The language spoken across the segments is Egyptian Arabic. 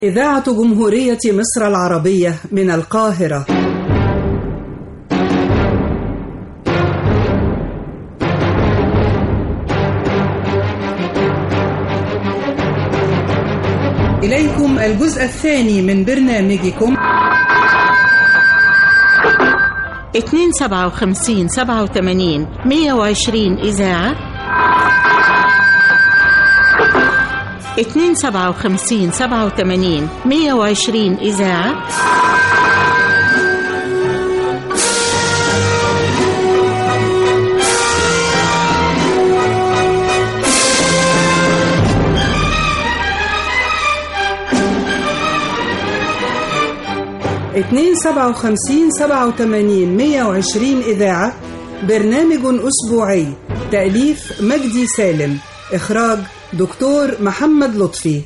إذاعة جمهورية مصر العربية من القاهرة إليكم الجزء الثاني من برنامجكم 257 87 120 إذاعة 257 87 120 إذاعة اتنين سبعة وخمسين سبعة وتمانين مية وعشرين إذاعة برنامج أسبوعي تأليف مجدي سالم إخراج دكتور محمد لطفي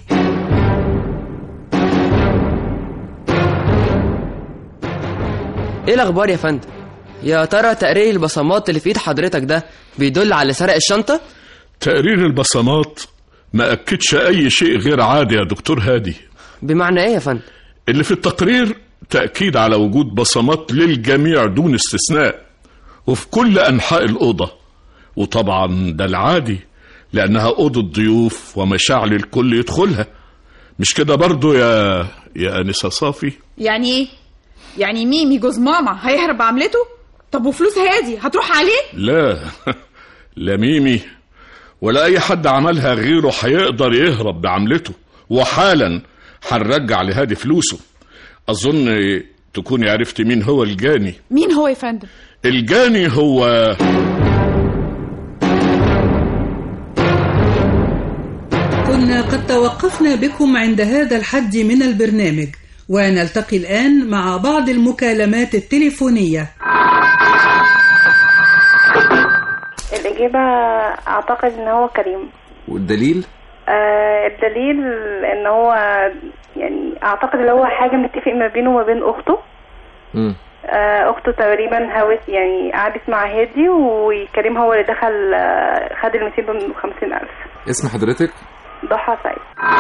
ايه الاخبار يا فندم يا ترى تقرير البصمات اللي في ايد حضرتك ده بيدل على سرق الشنطه تقرير البصمات ما أكدش أي شيء غير عادي يا دكتور هادي بمعنى ايه يا فندم اللي في التقرير تأكيد على وجود بصمات للجميع دون استثناء وفي كل أنحاء الأوضة وطبعا ده العادي لأنها أوضة ضيوف ومشاعل الكل يدخلها مش كده برضو يا يا أنسة صافي يعني ايه يعني ميمي جوز ماما هيهرب بعملته طب وفلوس هادي هتروح عليه لا لا ميمي ولا أي حد عملها غيره هيقدر يهرب بعملته وحالا هنرجع لهادي فلوسه أظن تكوني عرفت مين هو الجاني مين هو يا فندم الجاني هو كنا قد توقفنا بكم عند هذا الحد من البرنامج ونلتقي الآن مع بعض المكالمات التليفونية الإجابة أعتقد إن هو كريم والدليل آه الدليل إن هو يعني أعتقد إن هو حاجة متفق ما بينه وما بين أخته مم. آه أخته تقريبا هوت يعني قعدت مع هادي وكريم هو اللي دخل آه خد ال 250 ألف اسم حضرتك ضحى سعيد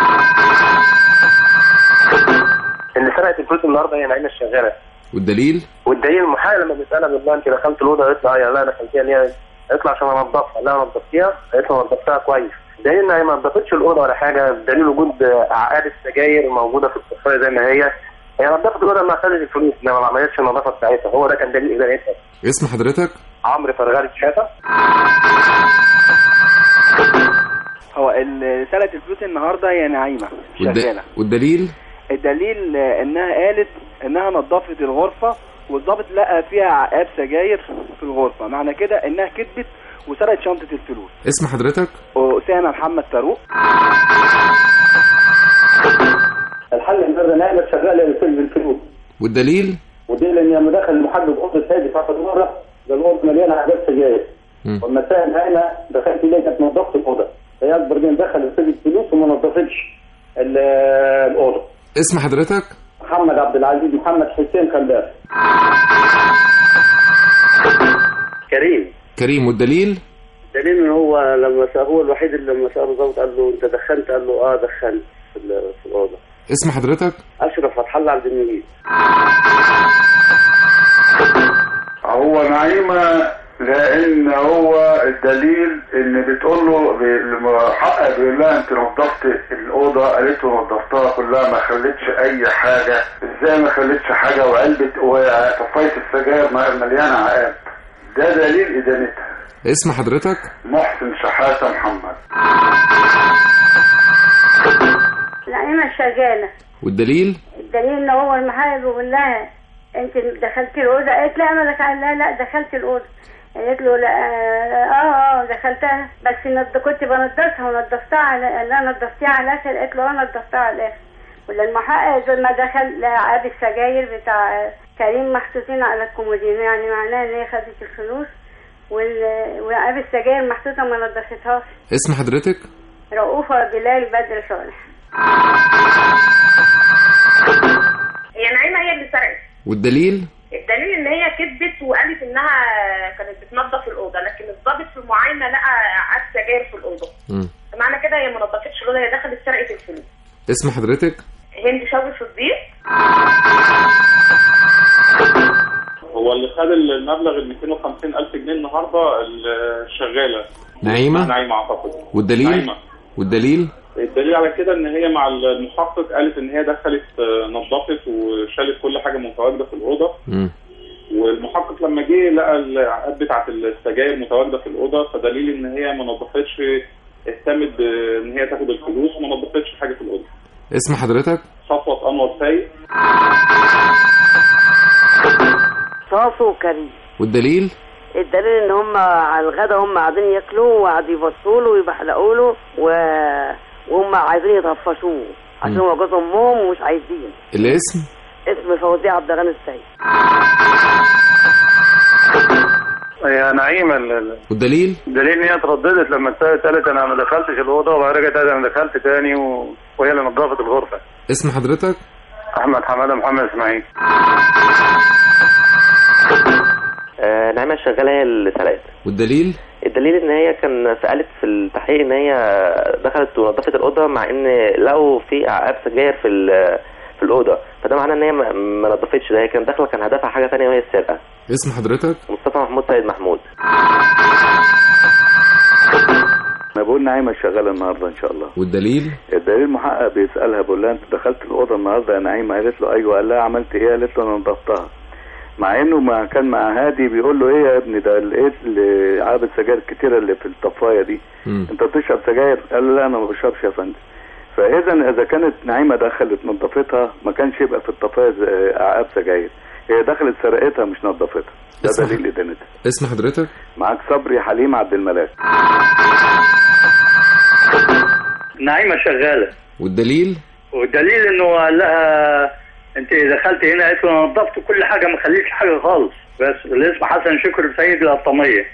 اللي سرقت الفلوس النهارده هي نعيمه الشغاله والدليل والدليل المحامي لما بيسالها بيقول لها انت دخلت الاوضه قالت له اه يا لا دخلتيها ليه؟ قالت له عشان انضفها لا نضفتيها قالت له نضفتها كويس دليل انها ما نضفتش الاوضه ولا حاجه دليل وجود اعقاد السجاير موجوده في الصفايه زي ما هي هي نضفت الاوضه لما خدت الفلوس انما ما عملتش النظافه بتاعتها هو ده كان دليل ادانتها اسم حضرتك عمرو فرغالي شحاته هو اللي سرقت الفلوس النهارده هي نعيمه والد... شغاله والدليل الدليل آه، انها قالت انها نظفت الغرفه والضابط لقى فيها عقاب سجاير في الغرفه معنى كده انها كذبت وسرقت شنطه الفلوس اسم حضرتك اسامه محمد فاروق الحل ان هذا نعمه شغاله لكل الفلوس والدليل ودليل ان لما دخل المحدد اوضه هادي فقط مره ده الاوضه مليانه عقاد سجاير مم. والمساء هنا دخلت ليه كانت نظفت الاوضه هي اكبر من دخل سجل الفلوس وما نظفتش ال- الاوضه اسم حضرتك محمد عبد العزيز محمد حسين خلاف كريم كريم والدليل دليل ان هو لما سأ- هو الوحيد اللي لما ساله الضابط قال له انت دخنت قال له اه دخنت في, ال- في الاوضه اسم حضرتك اشرف فتح الله عبد المجيد هو نعيمة لأن هو الدليل إن بتقول له المحقق بيقول لها أنت نظفت الأوضة قالت له نظفتها كلها ما خلتش أي حاجة إزاي ما خلتش حاجة وقلبت وطفيت السجاير مليانة عقاب ده دليل إدانتها اسم حضرتك محسن شحاتة محمد نعيمة شغالة والدليل الدليل ان هو المحامي بيقول لها انت دخلتي الاوضه قالت لا ما دخل لا لا دخلت الاوضه قالت له لا اه اه دخلتها بس ند- كنت بنضفها ونضفتها على لا نضفتيها على الاخر قالت له اه نضفتها على الاخر ولا المحقق زي ما دخل لقى عقد السجاير بتاع كريم محطوطين على الكومودين يعني معناها ان هي خدت الفلوس وال- وعقد السجاير محطوطه ما نضفتهاش اسم حضرتك رؤوفه بلال بدر صالح هي نعيمه هي اللي سرقت والدليل الدليل ان هي كذبت وقالت انها كانت بتنظف الاوضه لكن الضابط في المعاينه لقى عاد سجاير في الاوضه مم. معنى كده هي ما نظفتش الاوضه هي دخلت سرقت الفلوس اسم حضرتك هند شوقي صديق هو اللي خد المبلغ ال 250 ألف جنيه النهارده الشغالة نعيمة نعيمة أعتقد والدليل نعيمة والدليل الدليل على كده ان هي مع المحقق قالت ان هي دخلت آه، نظفت وشالت كل حاجه متواجده في الاوضه مم. والمحقق لما جه لقى العقاد بتاعت السجاير متواجده في الاوضه فدليل ان هي ما نظفتش اهتمت بان هي تاخد الفلوس وما نظفتش حاجه في الاوضه اسم حضرتك صفوة انور سيد صاصو وكريم والدليل الدليل ان هم على الغدا هم قاعدين ياكلوا وقاعدين يبصوا له ويبحلقوا له و... وهم عايزين يطفشوه عشان مم. هو جوز امهم ومش عايزين الاسم اسم فوزية عبد الغني السيد يا نعيم ال- ال- والدليل الدليل ان هي اترددت لما السيدة قالت انا ما دخلتش الاوضه وبعد رجعت قالت انا دخلت تاني و... وهي اللي نظفت الغرفه اسم حضرتك احمد حماده محمد اسماعيل آه نعمة الشغالة هي اللي سرقت والدليل الدليل ان هي كان سألت في التحقيق ان هي دخلت ونظفت الأوضة مع ان لقوا في أعقاب سجاير في ال- في الأوضة فده معناه ان هي ما ما نظفتش ده هي كانت داخلة كان هدفها حاجة تانية وهي السرقة اسم حضرتك مصطفى محمود سيد محمود انا بقول نعيمه شغاله النهارده ان شاء الله والدليل الدليل المحقق بيسالها بيقول لها انت دخلت الاوضه النهارده يا نعيمه قالت له ايوه قال لها عملت ايه قالت له انا نظفتها مع انه ما كان مع هادي بيقول له ايه يا ابني ده لقيت اللي عاب السجاير الكتيره اللي في الطفايه دي مم. انت بتشرب سجاير قال له لا انا ما بشربش يا فندم فاذا اذا كانت نعيمه دخلت نظفتها ما كانش يبقى في الطفايه ز- اعقاب سجاير هي دخلت سرقتها مش نظفتها ده اسم- دليل ادانتها اسم حضرتك معاك صبري حليم عبد الملاك نعيمة شغالة والدليل والدليل انه قال لها انت دخلت هنا قالت له انا نظفت كل حاجة ما خليتش حاجة خالص بس الاسم حسن شكر سيد القطامية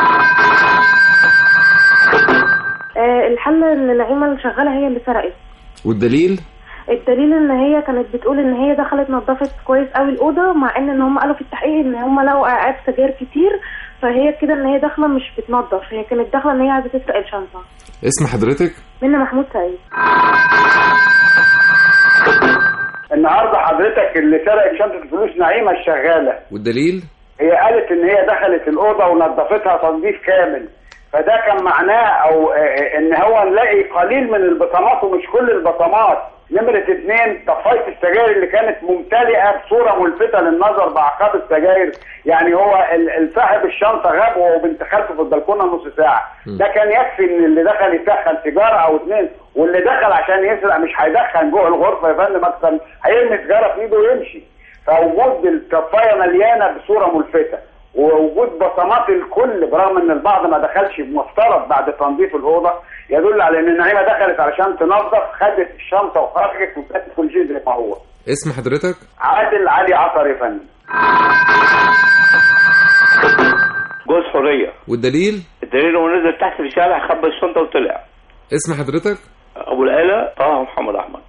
آه، الحل ان نعيمه اللي شغاله هي اللي سرقت والدليل الدليل ان هي كانت بتقول ان هي دخلت نظفت كويس قوي الاوضه مع ان ان هم قالوا في التحقيق ان هم لقوا اعقاب سجاير كتير فهي كده ان هي داخله مش بتنظف هي كانت داخله ان هي عايزه تسرق الشنطه اسم حضرتك منى محمود سعيد النهارده حضرتك اللي سرقت شنطه الفلوس نعيمه الشغاله والدليل هي قالت ان هي دخلت الاوضه ونظفتها تنظيف كامل فده كان معناه او آه، ان هو نلاقي قليل من البصمات ومش كل البصمات نمرة اتنين طفاية السجاير اللي كانت ممتلئة بصورة ملفتة للنظر بأعقاب السجاير يعني هو ال- ال- صاحب الشنطة غاب وهو وبنت خالته في البلكونة نص ساعة ده كان يكفي ان اللي دخل يدخل سيجارة او اتنين واللي دخل عشان يسرق مش هيدخل جوه الغرفة يا فندم اكتر هيرمي سيجارة في ايده ويمشي فوجود الكفايه مليانه بصوره ملفته ووجود بصمات الكل برغم ان البعض ما دخلش مفترض بعد تنظيف الاوضه يدل على ان النعيمه دخلت علشان تنظف خدت الشنطه وخرجت وكانت كل شيء زي ما هو اسم حضرتك عادل علي عطر يا فندم جوز حرية والدليل الدليل انه نزل تحت في الشارع خبى الشنطة وطلع اسم حضرتك ابو العيلة طه محمد احمد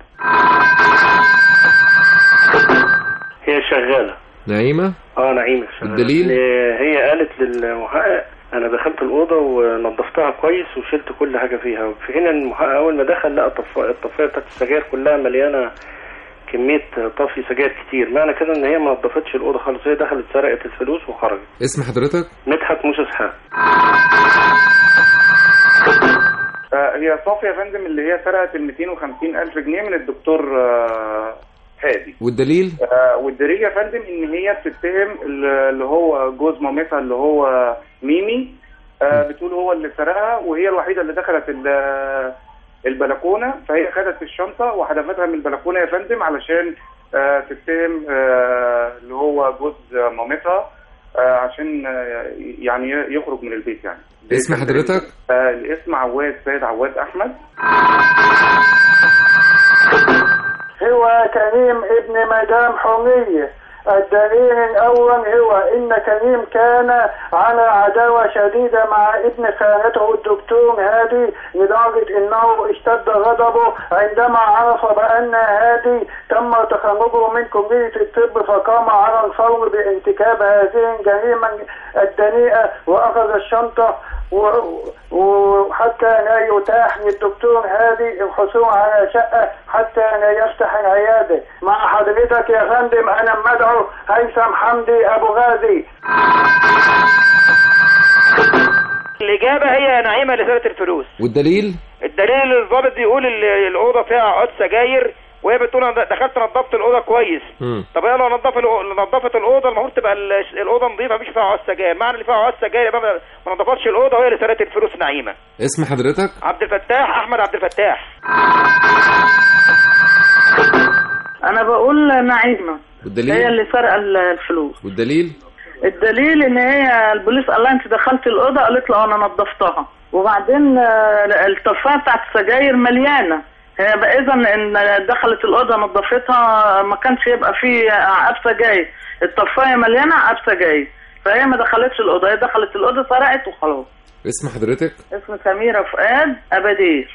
هي شغالة نعيمة اه نعيمة شغالة الدليل؟ اللي هي قالت للمحقق انا دخلت الأوضة ونظفتها كويس وشلت كل حاجة فيها في حين ان المحقق اول ما دخل لقى الطف- الطفاية بتاعت السجاير كلها مليانة كمية طفي سجاير كتير معنى كده ان هي ما نظفتش الأوضة خالص هي دخلت سرقت الفلوس وخرجت اسم حضرتك مدحت موسى اسحاق آه، هي صافية يا فندم اللي هي سرقت ال 250 ألف جنيه من الدكتور آه، هادي والدليل آه، والدليل يا فندم إن هي بتتهم اللي هو جوز مامتها اللي هو ميمي آه، بتقول هو اللي سرقها وهي الوحيدة اللي دخلت ال- البلكونة فهي خدت الشنطة وحدفتها من البلكونة يا فندم علشان آه، تتهم آه، اللي هو جوز مامتها آه، عشان آه، يعني يخرج من البيت يعني اسم حضرتك آه، الاسم عواد سيد عواد احمد هو كريم ابن مدام حورية الدليل الأول هو إن كريم كان على عداوة شديدة مع ابن خالته الدكتور هادي لدرجة إنه اشتد غضبه عندما عرف بأن هادي تم تخرجه من كلية الطب فقام على الفور بارتكاب هذه الجريمة الدنيئة وأخذ الشنطة و- وحتى لا يتاح للدكتور هادي الحصول على شقة حتى لا يفتح العيادة مع حضرتك يا فندم أنا مدعو هيثم حمدي أبو غازي الإجابة هي يا نعيمة لسنة الفلوس والدليل الدليل الضابط بيقول ال- الأوضة فيها عود سجاير وهي بتقول أنا دخلت نظفت الأوضة كويس مم. طب هي لو نظف الأو- نظفت الأوضة المفروض تبقى ال- الأوضة نظيفة مفيش فيها عود سجاير معنى اللي فيها عود سجاير يبقى ما- ما نظفتش الأوضة وهي لسنة الفلوس نعيمة اسم حضرتك عبد الفتاح أحمد عبد الفتاح انا بقول نعيمه هي والدليل اللي سرقه ال- الفلوس والدليل الدليل ان هي البوليس قال لها انت دخلت الاوضه قالت له انا نظفتها وبعدين آه، الطفايه بتاعت السجاير مليانه هي بقى اذا ان دخلت الاوضه نظفتها ما كانش يبقى فيه اعقاب سجاير الطفايه مليانه اعقاب سجاير فهي ما دخلتش الاوضه هي دخلت الاوضه سرقت وخلاص اسم حضرتك اسم سميره فؤاد ابدير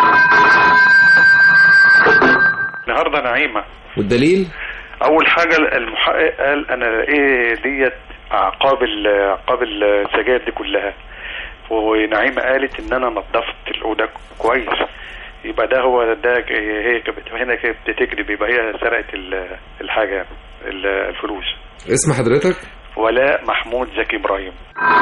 النهارده نعيمه والدليل اول حاجه المحقق قال انا ايه ديت عقاب ال- عقاب السجاير دي كلها ونعيمه قالت ان انا نظفت الاوضه كويس يبقى ده هو ده ك- هي كانت- هنا كانت بتكذب يبقى هي سرقت ال- الحاجه ال- الفلوس اسم حضرتك ولاء محمود زكي ابراهيم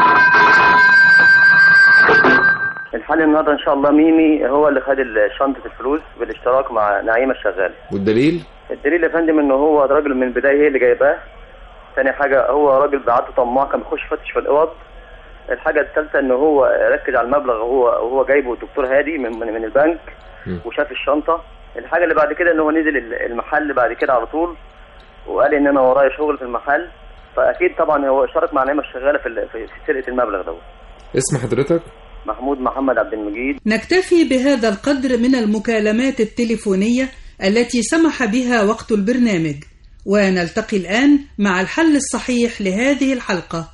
الحل النهارده ان شاء الله ميمي هو اللي خد ال- شنطه الفلوس بالاشتراك مع نعيمه الشغال والدليل الدليل يا فندم ان هو راجل من البدايه هي اللي جايباه ثاني حاجه هو راجل بعته طماع كان بيخش يفتش في الاوض الحاجه الثالثه ان هو ركز على المبلغ وهو وهو جايبه الدكتور هادي من من, من البنك مم. وشاف الشنطه الحاجه اللي بعد كده ان هو نزل ال- المحل بعد كده على طول وقال ان انا ورايا شغل في المحل فاكيد طبعا هو اشترك مع نعيمه الشغاله في ال- في في سرقه المبلغ دوت اسم حضرتك محمود محمد عبد المجيد نكتفي بهذا القدر من المكالمات التليفونية التي سمح بها وقت البرنامج ونلتقي الآن مع الحل الصحيح لهذه الحلقة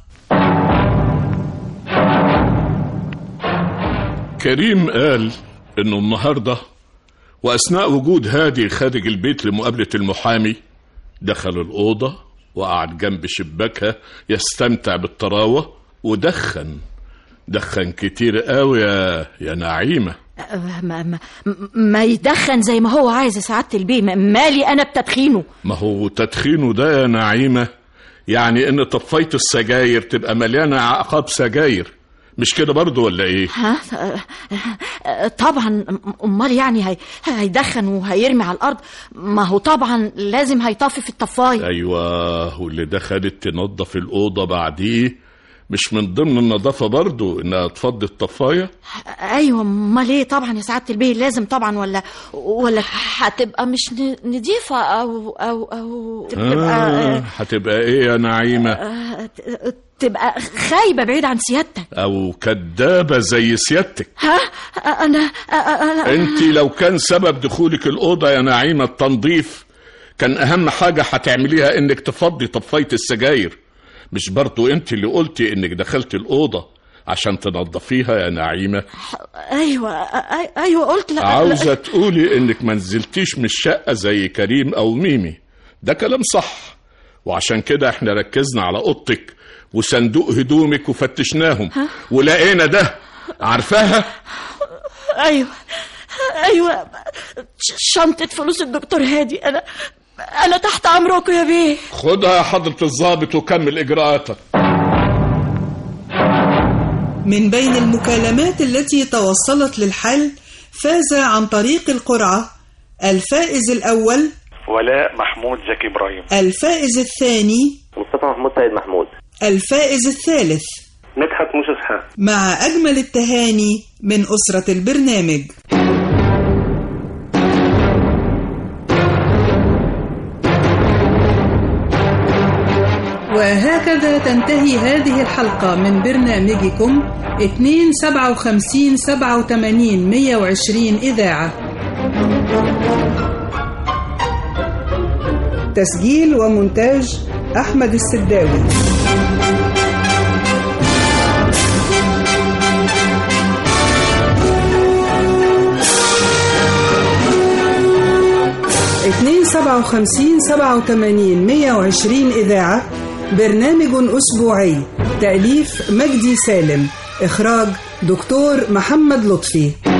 كريم قال انه النهارده واثناء وجود هادي خارج البيت لمقابله المحامي دخل الاوضه وقعد جنب شباكها يستمتع بالطراوه ودخن دخن كتير قوي يا يا نعيمه ما, ما, ما يدخن زي ما هو عايز يا سعادة البيه ما- مالي أنا بتدخينه ما هو تدخينه ده يا نعيمه يعني ان طفايه السجاير تبقى مليانه عقاب سجاير مش كده برضو ولا ايه ها آه، طبعا امال يعني هي هيدخن وهيرمي على الارض ما هو طبعا لازم هيطفي في الطفايه ايوه واللي دخلت تنظف الاوضه بعديه مش من ضمن النظافه برضو انها تفضي الطفايه ايوه امال ايه طبعا يا سعاده البيه لازم طبعا ولا ولا هتبقى مش ن- نضيفه او او او تبقى آه آه، هتبقى ايه يا نعيمه آه، ت- تبقى خايبه بعيد عن سيادتك او كدابه زي سيادتك ها انا انا انت لو كان سبب دخولك الاوضه يا نعيمه التنظيف كان اهم حاجه هتعمليها انك تفضي طفايه السجاير مش برضو انت اللي قلتي انك دخلت الاوضه عشان تنظفيها يا نعيمه ايوه أي- ايوه قلت لا عاوزه تقولي انك ما نزلتيش من الشقه زي كريم او ميمي ده كلام صح وعشان كده احنا ركزنا على اوضتك وصندوق هدومك وفتشناهم ولقينا ده عارفاها ايوه ايوه ش- شنطه فلوس الدكتور هادي انا انا تحت امركم يا بيه خدها يا حضرة الضابط وكمل إجراءاتك من بين المكالمات التي توصلت للحل فاز عن طريق القرعة الفائز الأول ولاء محمود زكي ابراهيم الفائز الثاني مصطفى محمود سيد محمود الفائز الثالث مدحت موسى اسحاق مع أجمل التهاني من أسرة البرنامج وهكذا تنتهي هذه الحلقة من برنامجكم 257 87 120 إذاعة تسجيل ومونتاج أحمد السداوي اتنين سبعة وخمسين سبعة وتمانين مية وعشرين إذاعة برنامج أسبوعي تأليف مجدي سالم إخراج دكتور محمد لطفي